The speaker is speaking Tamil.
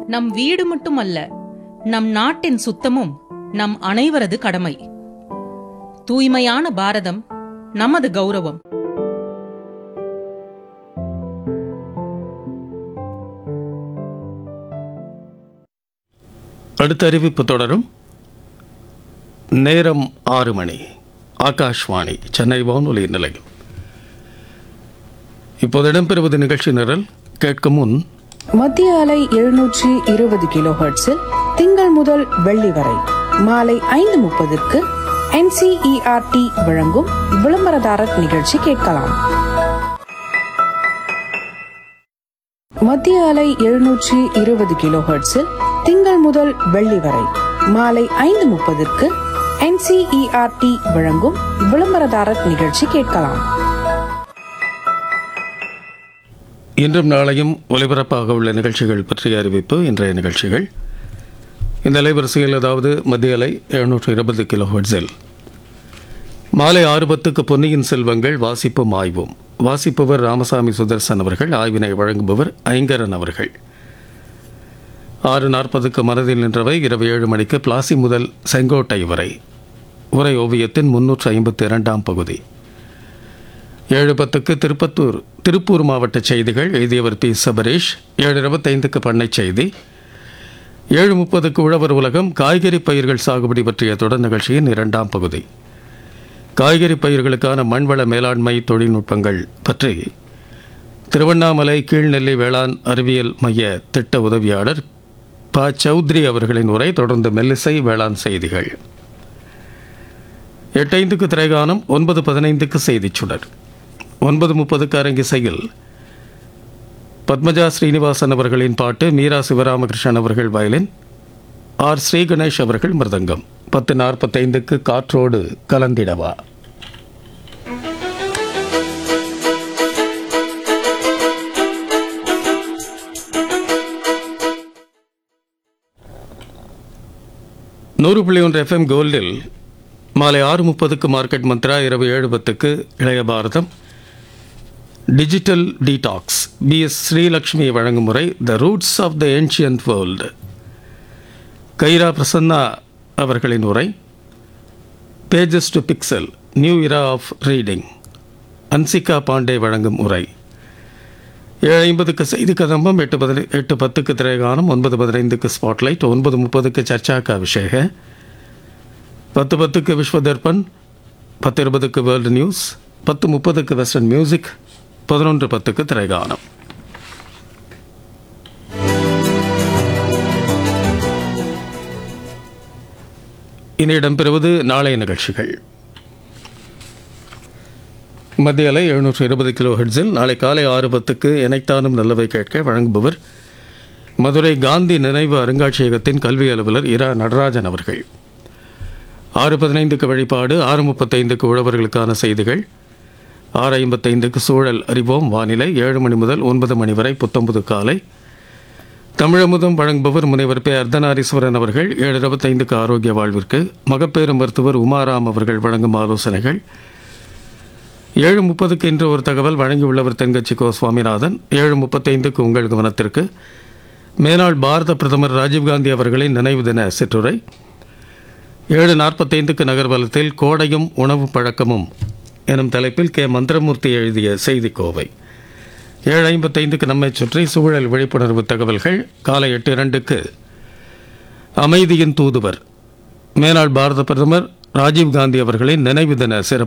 நம் வீடு மட்டுமல்ல நம் நாட்டின் சுத்தமும் நம் அனைவரது கடமை தூய்மையான பாரதம் நமது கௌரவம் அடுத்த அறிவிப்பு தொடரும் நேரம் ஆறு மணி ஆகாஷ்வாணி சென்னை வானொலி நிலையம் இப்போது இடம்பெறுவது நிகழ்ச்சி நிரல் கேட்கும் முன் மத்திய அலை எழுநூற்றி இருபது கிலோ ஹெர்ட்ஸில் திங்கள் முதல் வெள்ளி வரை மாலை ஐந்து முப்பதுக்கு என்சிஇஆர்டி வழங்கும் விளம்பரதாரர் நிகழ்ச்சி கேட்கலாம் மத்திய அலை எழுநூற்றி இருபது கிலோ ஹெர்ட்ஸில் திங்கள் முதல் வெள்ளி வரை மாலை ஐந்து முப்பதுக்கு என்சிஇஆர்டி வழங்கும் விளம்பரதாரர் நிகழ்ச்சி கேட்கலாம் இன்றும் நாளையும் ஒலிபரப்பாக உள்ள நிகழ்ச்சிகள் பற்றிய அறிவிப்பு இன்றைய நிகழ்ச்சிகள் இந்த அலைவரிசையில் அதாவது மத்திய அலை எழுநூற்று இருபது கிலோ ஹெர்ட்ஸில் மாலை ஆறு பத்துக்கு பொன்னியின் செல்வங்கள் வாசிப்பும் ஆய்வும் வாசிப்பவர் ராமசாமி சுதர்சன் அவர்கள் ஆய்வினை வழங்குபவர் ஐங்கரன் அவர்கள் ஆறு நாற்பதுக்கு மனதில் நின்றவை இரவு ஏழு மணிக்கு பிளாசி முதல் செங்கோட்டை வரை உரை ஓவியத்தின் முன்னூற்று ஐம்பத்தி இரண்டாம் பகுதி ஏழு பத்துக்கு திருப்பத்தூர் திருப்பூர் மாவட்ட செய்திகள் எழுதியவர் பி சபரேஷ் ஏழு இருபத்தைந்துக்கு பண்ணை செய்தி ஏழு முப்பதுக்கு உழவர் உலகம் காய்கறி பயிர்கள் சாகுபடி பற்றிய தொடர் நிகழ்ச்சியின் இரண்டாம் பகுதி காய்கறி பயிர்களுக்கான மண்வள மேலாண்மை தொழில்நுட்பங்கள் பற்றி திருவண்ணாமலை கீழ்நெல்லி வேளாண் அறிவியல் மைய திட்ட உதவியாளர் ப சௌத்ரி அவர்களின் உரை தொடர்ந்து மெல்லிசை வேளாண் செய்திகள் எட்டைந்துக்கு திரைகானம் ஒன்பது பதினைந்துக்கு செய்திச் சுடர் ஒன்பது முப்பதுக்கு அரங்கிசையில் பத்மஜா ஸ்ரீனிவாசன் அவர்களின் பாட்டு மீரா சிவராமகிருஷ்ணன் அவர்கள் வயலின் ஆர் ஸ்ரீ கணேஷ் அவர்கள் மிருதங்கம் பத்து நாற்பத்தைந்துக்கு காற்றோடு கலந்திடவா நூறு புள்ளி ஒன்று எஃப்எம் கோல்டில் மாலை ஆறு முப்பதுக்கு மார்க்கெட் மந்த்ரா இரவு ஏழு பத்துக்கு இளைய பாரதம் digital detox P S Sreelakshmi வழங்கும் முறை the roots of the ancient world Kaira Prasanna அவர்களின் உரை pages to pixel new era of reading Anshika Pandey வழங்கும் உரை ஏழு ஐம்பதுக்கு செய்தி கதம்பம் எட்டு பதினை எட்டு பத்துக்கு திரைகானம் ஒன்பது பதினைந்துக்கு ஸ்பாட்லைட் ஒன்பது முப்பதுக்கு சர்ச்சாக்கா அபிஷேக பத்து பத்துக்கு விஸ்வ தர்பன் பத்து இருபதுக்கு வேர்ல்டு நியூஸ் பத்து முப்பதுக்கு வெஸ்டர்ன் மியூசிக் பதினொன்று பத்துக்கு திரைகானம் இனி இடம்பெறுவது நாளைய நிகழ்ச்சிகள் மத்திய அலை எழுநூற்று இருபது கிலோ ஹெட்ஸில் நாளை காலை ஆறு பத்துக்கு இணைத்தானும் நல்லவை கேட்க வழங்குபவர் மதுரை காந்தி நினைவு அருங்காட்சியகத்தின் கல்வி அலுவலர் இரா நடராஜன் அவர்கள் ஆறு பதினைந்துக்கு வழிபாடு ஆறு முப்பத்தைந்துக்கு உழவர்களுக்கான செய்திகள் ஆறு ஐம்பத்தைந்துக்கு சூழல் அறிவோம் வானிலை ஏழு மணி முதல் ஒன்பது மணி வரை புத்தம்புது காலை தமிழமுதம் வழங்குபவர் முனைவர் பே அர்த்தநாரீஸ்வரன் அவர்கள் ஏழு இருபத்தைந்துக்கு ஆரோக்கிய வாழ்விற்கு மகப்பேறு மருத்துவர் உமாராம் அவர்கள் வழங்கும் ஆலோசனைகள் ஏழு முப்பதுக்கு இன்று ஒரு தகவல் வழங்கியுள்ளவர் தென்கட்சி கோ சுவாமிநாதன் ஏழு முப்பத்தைந்துக்கு உங்கள் கவனத்திற்கு மேனாள் பாரத பிரதமர் ராஜீவ்காந்தி அவர்களின் நினைவு தின சிற்றுரை ஏழு நாற்பத்தைந்துக்கு நகர்வலத்தில் கோடையும் உணவு பழக்கமும் எனும் தலைப்பில் கே மந்திரமூர்த்தி எழுதிய செய்திக்கோவை ஏழு ஐம்பத்தைந்துக்கு நம்மை சுற்றி சூழல் விழிப்புணர்வு தகவல்கள் காலை எட்டு இரண்டுக்கு அமைதியின் தூதுவர் மேனாள் பாரத பிரதமர் ராஜீவ்காந்தி அவர்களின் நினைவு தின சிறப்பு